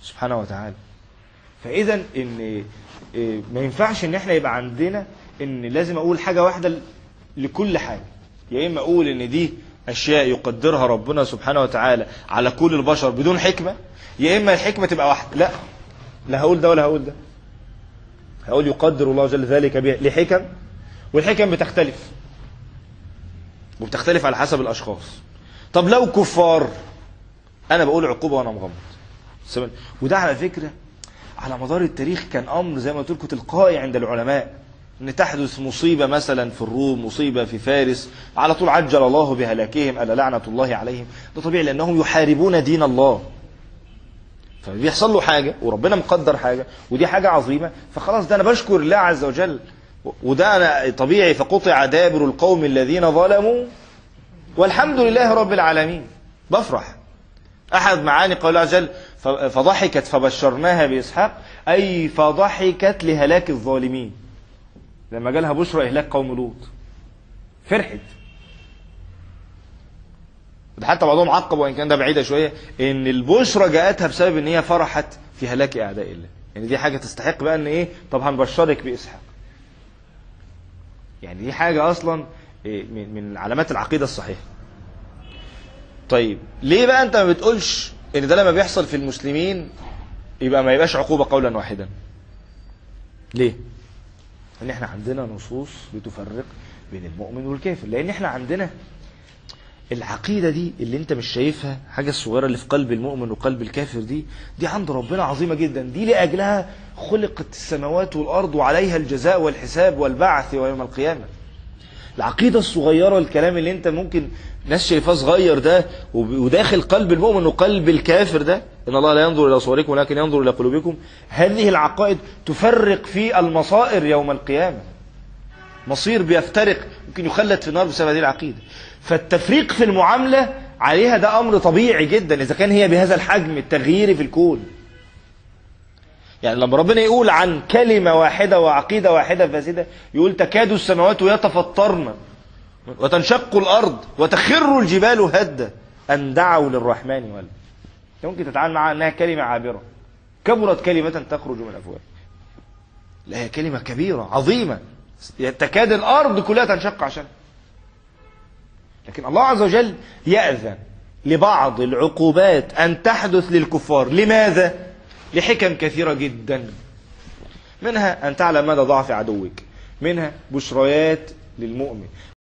سبحانه وتعالى فاذا ان إيه، ما ينفعش ان احنا يبقى عندنا ان لازم اقول حاجه واحده ل- لكل حاجه يا اما اقول ان دي اشياء يقدرها ربنا سبحانه وتعالى على كل البشر بدون حكمه يا اما الحكمه تبقى واحده لا لا هقول ده ولا هقول ده هقول يقدر الله جل ذلك به- لحكم والحكم بتختلف وبتختلف على حسب الاشخاص طب لو كفار انا بقول عقوبه وانا مغمض سمن- وده على فكره على مدار التاريخ كان امر زي ما قلت لكم تلقائي عند العلماء ان تحدث مصيبه مثلا في الروم مصيبه في فارس على طول عجل الله بهلاكهم الا لعنه الله عليهم ده طبيعي لانهم يحاربون دين الله فبيحصل له حاجه وربنا مقدر حاجه ودي حاجه عظيمه فخلاص ده انا بشكر الله عز وجل و- وده انا طبيعي فقطع دابر القوم الذين ظلموا والحمد لله رب العالمين بفرح احد معاني قول الله عز وجل ف- فضحكت فبشرناها باسحاق اي فضحكت لهلاك الظالمين لما جالها بشرى اهلاك قوم لوط فرحت ده حتى بعضهم عقب وان كان ده بعيده شويه ان البشرى جاءتها بسبب ان هي فرحت في هلاك اعداء الله يعني دي حاجه تستحق بقى ان ايه طب هنبشرك باسحاق يعني دي حاجه اصلا إيه، من من علامات العقيده الصحيحه طيب ليه بقى انت ما بتقولش ان ده لما بيحصل في المسلمين يبقى ما يبقاش عقوبه قولا واحدا ليه ان احنا عندنا نصوص بتفرق بين المؤمن والكافر لان احنا عندنا العقيدة دي اللي انت مش شايفها حاجة الصغيرة اللي في قلب المؤمن وقلب الكافر دي دي عند ربنا عظيمة جدا دي لأجلها خلقت السماوات والأرض وعليها الجزاء والحساب والبعث ويوم القيامة العقيدة الصغيرة الكلام اللي انت ممكن ناس شايفاه صغير ده وب- وداخل قلب المؤمن وقلب الكافر ده ان الله لا ينظر الى صوركم ولكن ينظر الى قلوبكم هذه العقائد تفرق في المصائر يوم القيامه مصير بيفترق ممكن يخلد في النار بسبب هذه العقيده فالتفريق في المعامله عليها ده امر طبيعي جدا اذا كان هي بهذا الحجم التغييري في الكون يعني لما ربنا يقول عن كلمة واحدة وعقيدة واحدة فاسدة يقول تكاد السماوات يتفطرن وتنشق الأرض وتخر الجبال هدا أن دعوا للرحمن ولد ممكن تتعامل معها أنها كلمة عابرة كبرت كلمة تخرج من الأفواه لا هي كلمة كبيرة عظيمة تكاد الأرض كلها تنشق عشان لكن الله عز وجل يأذن لبعض العقوبات أن تحدث للكفار لماذا؟ لحكم كثيرة جدا منها أن تعلم مدى ضعف عدوك منها بشريات للمؤمن